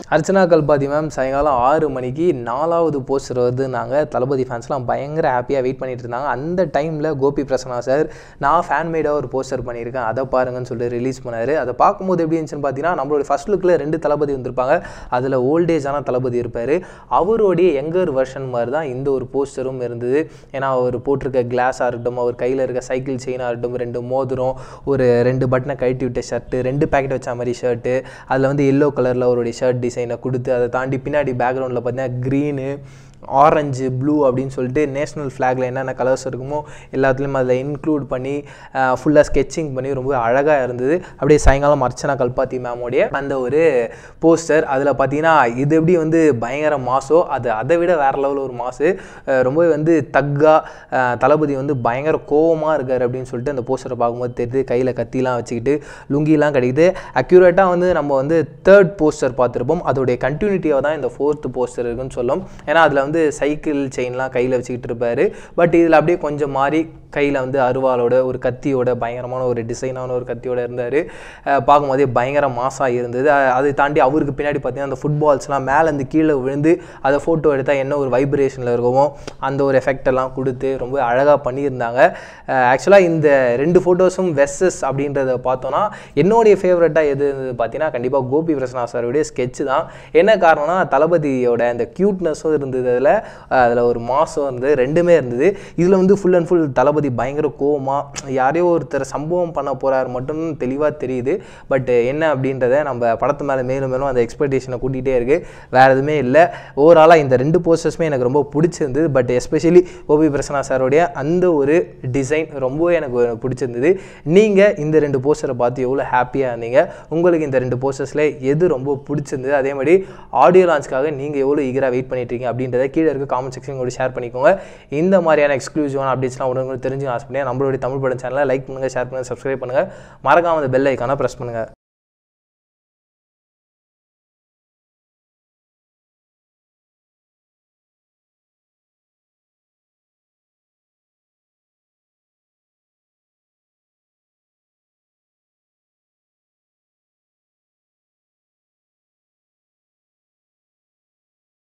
Archana Kalpathi ma'am சாயங்காலம் ஆறு மணிக்கு நாலாவது போஸ்டர் வருதுன்னாங்க தளபதி ஃபேன்ஸ்லாம் பயங்கர ஹாப்பியாக வெயிட் பண்ணிட்டு இருந்தாங்க அந்த டைமில் கோபி பிரசன்னா சார் நான் ஃபேன் மேடாக ஒரு போஸ்டர் பண்ணியிருக்கேன் அதை பாருங்கன்னு சொல்லிட்டு ரிலீஸ் பண்ணார் அதை பார்க்கும்போது எப்படி இருந்துச்சுன்னு பார்த்தீங்கன்னா நம்மளோட ஃபர்ஸ்ட் லுக்கில் ரெண்டு தளபதி வந்திருப்பாங்க அதில் ஓல்டேஜான தளபதி இருப்பார் அவருடைய யங்கர் வெர்ஷன் மாதிரி தான் இந்த ஒரு போஸ்டரும் இருந்தது ஏன்னா அவர் போட்டிருக்க கிளாஸாக இருக்கட்டும் அவர் கையில் இருக்க சைக்கிள் செயினாக இருக்கட்டும் ரெண்டு மோதிரம் ஒரு ரெண்டு பட்டனை கழட்டி விட்ட ஷர்ட்டு ரெண்டு பேக்கெட் வச்ச மாதிரி ஷர்ட்டு அதில் வந்து எல்லோ கலரில் அவருடைய ஷர்ட் டிசைனை கொடுத்து அதை தாண்டி பின்னாடி பேக்ரவுண்டில் பார்த்தீங்கன்னா க்ரீனு ஆரஞ்சு ப்ளூ அப்படின்னு சொல்லிட்டு நேஷ்னல் ஃப்ளாகில் என்னென்ன கலர்ஸ் இருக்குமோ எல்லாத்துலேயும் அதில் இன்க்ளூட் பண்ணி ஃபுல்லாக ஸ்கெட்சிங் பண்ணி ரொம்ப அழகாக இருந்தது அப்படியே சாயங்காலம் அர்ச்சனா கல்பாத்தி மேமோடைய அந்த ஒரு போஸ்டர் அதில் பார்த்தீங்கன்னா இது எப்படி வந்து பயங்கர மாசோ அது அதை விட வேறு லெவலில் ஒரு மாசு அஹ் ரொம்பவே வந்து தக்கா அஹ் தளபதி வந்து பயங்கர கோவமாக இருக்கார் அப்படின்னு சொல்லிட்டு அந்த போஸ்டரை பார்க்கும்போது தெரியுது கையில் கத்திலாம் வச்சுக்கிட்டு லுங்கிலாம் கிடைக்குது அக்யூரேட்டாக வந்து நம்ம வந்து தேர்ட் போஸ்டர் பார்த்துருப்போம் அதோடைய கண்டினியூட்டியாக தான் இந்த ஃபோர்த் போஸ்டர் இருக்குன்னு சொல்லும் ஏன்னா அதில் வந்து சைக்கிள் செயின்லாம் கையில் வச்சுக்கிட்டு இருப்பாரு பட் இதில் அப்படியே கொஞ்சம் மாறி கையில் வந்து அருவாளோட ஒரு கத்தியோட பயங்கரமான ஒரு டிசைனான ஒரு கத்தியோட இருந்தார் பார்க்கும்போதே பயங்கர மாசாக இருந்தது அஹ் அதை தாண்டி அவருக்கு பின்னாடி பார்த்தீங்கன்னா அந்த ஃபுட்பால்ஸ்லாம் மேலேருந்து கீழே விழுந்து அதை ஃபோட்டோ எடுத்தால் என்ன ஒரு வைப்ரேஷனில் இருக்கமோ அந்த ஒரு எஃபெக்ட் எல்லாம் கொடுத்து ரொம்ப அழகாக பண்ணியிருந்தாங்க ஆக்சுவலாக இந்த ரெண்டு ஃபோட்டோஸும் வெஸ்ஸஸ் அப்படின்றத பார்த்தோன்னா என்னுடைய ஃபேவரட்டாக எது இருந்தது பார்த்தீங்கன்னா கண்டிப்பாக கோபி பிரசன்னா சாருடைய ஸ்கெட்ச் தான் என்ன காரணம்னா தளபதியோட அந்த க்யூட்னஸும் இருந்தது அதில் அதில் ஒரு மாசம் இருந்தது ரெண்டுமே இருந்தது இதில் வந்து ஃபுல் அண்ட் ஃபுல் தளபதி பயங்கர கோவமாக யாரையோ ஒருத்தர் சம்பவம் பண்ண போகிறார் மட்டும் தெளிவாக தெரியுது பட் என்ன அப்படின்றத நம்ம படத்து மேலே மேலும் மேலும் அந்த எக்ஸ்பெக்டேஷனை கூட்டிகிட்டே இருக்குது வேறு எதுவுமே இல்லை ஓவராலாக இந்த ரெண்டு போஸ்டர்ஸுமே எனக்கு ரொம்ப பிடிச்சிருந்தது பட் எஸ்பெஷலி கோபி பிரசன்னா சாருடைய அந்த ஒரு டிசைன் ரொம்பவே எனக்கு பிடிச்சிருந்தது நீங்கள் இந்த ரெண்டு போஸ்டரை பார்த்து எவ்வளோ ஹாப்பியாக இருந்தீங்க உங்களுக்கு இந்த ரெண்டு போஸ்டர்ஸில் எது ரொம்ப பிடிச்சிருந்தது அதே மாதிரி ஆடியோ லான்ச்க்காக நீங்கள் எவ்வளோ ஈகராக வெயிட் பண்ணிட்டு இருக்கீங்க அப்படின்றத கீழே இருக்க காமெண்ட் செக்ஷன் கூட ஷேர் பண்ணிக்கோங்க இந்த மாதிரியான எக்ஸ்க்ளூசிவான அப்டேட்ஸ்லாம் உடனே தெரிஞ்சு ஆசைப்படியா நம்மளுடைய தமிழ் படம் சேனலை லைக் பண்ணுங்கள் ஷேர் பண்ணுங்கள் சப்ஸ்கிரைப் பண்ணுங்கள் மறக்காம அந்த பெல் ஐக்கானை ப்ரெஸ் பண்ணுங்கள்